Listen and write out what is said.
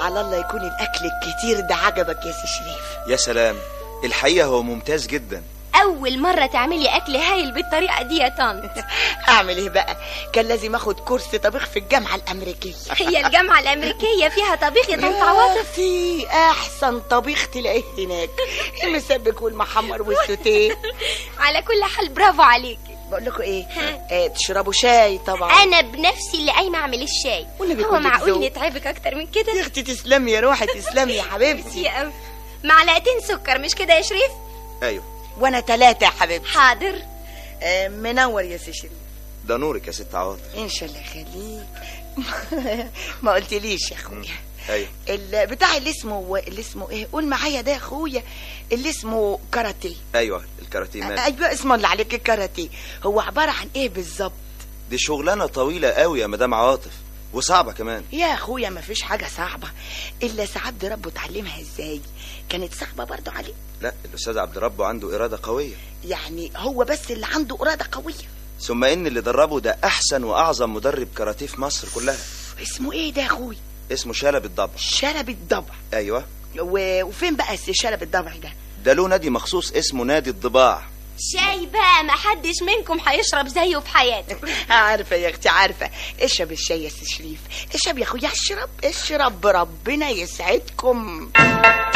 على الله يكون الاكل الكتير ده عجبك يا سي شريف يا سلام الحقيقة هو ممتاز جدا اول مره تعملي اكل هايل بالطريقه دي يا طنط اعمل ايه بقى كان لازم اخد كورس طبيخ في الجامعه الامريكيه هي الجامعه الامريكيه فيها طبيخ يا طنط عواطف في احسن طبيخ تلاقيه هناك المسبك والمحمر والسوتيه على كل حال برافو عليكي بقول لكم ايه آه تشربوا شاي طبعا انا بنفسي اللي قايمه اعمل الشاي والنبي هو كلك معقول ذوق. نتعبك اكتر من يا كده اختي تسلمي يا روحي تسلمي يا حبيبتي كتير قوي معلقتين سكر مش كده يا شريف ايوه وانا ثلاثه يا حبيبتي حاضر آه منور يا سي شريف ده نورك يا ست عواطف ان شاء الله يخليك ما قلتليش يا اخويا ايوه ال- بتاع اللي اسمه اللي اسمه ايه قول معايا ده يا اخويا اللي اسمه كاراتيه ايوه الكاراتيه مال ايوه اسمه اللي عليك الكاراتيه هو عباره عن ايه بالظبط دي شغلانة طويلة قوي يا مدام عواطف وصعبة كمان يا اخويا ما فيش حاجه صعبه الا سعد ربه اتعلمها ازاي كانت صعبه برضو عليه لا الأستاذ عبد ربه عنده إرادة قوية يعني هو بس اللي عنده اراده قويه ثم إن اللي دربه ده أحسن وأعظم مدرب كاراتيه في مصر كلها اسمه ايه ده يا اخويا اسمه شلبي الضبع شلب الضبع أيوه و... وفين بقى السي شلب الضبع ده ده له نادي مخصوص اسمه نادي الضباع شاي بقى ما حدش منكم هيشرب زيه في حياته عارفه يا اختي عارفه اشرب الشاي يا سي شريف اشرب يا اخويا اشرب اشرب ربنا يسعدكم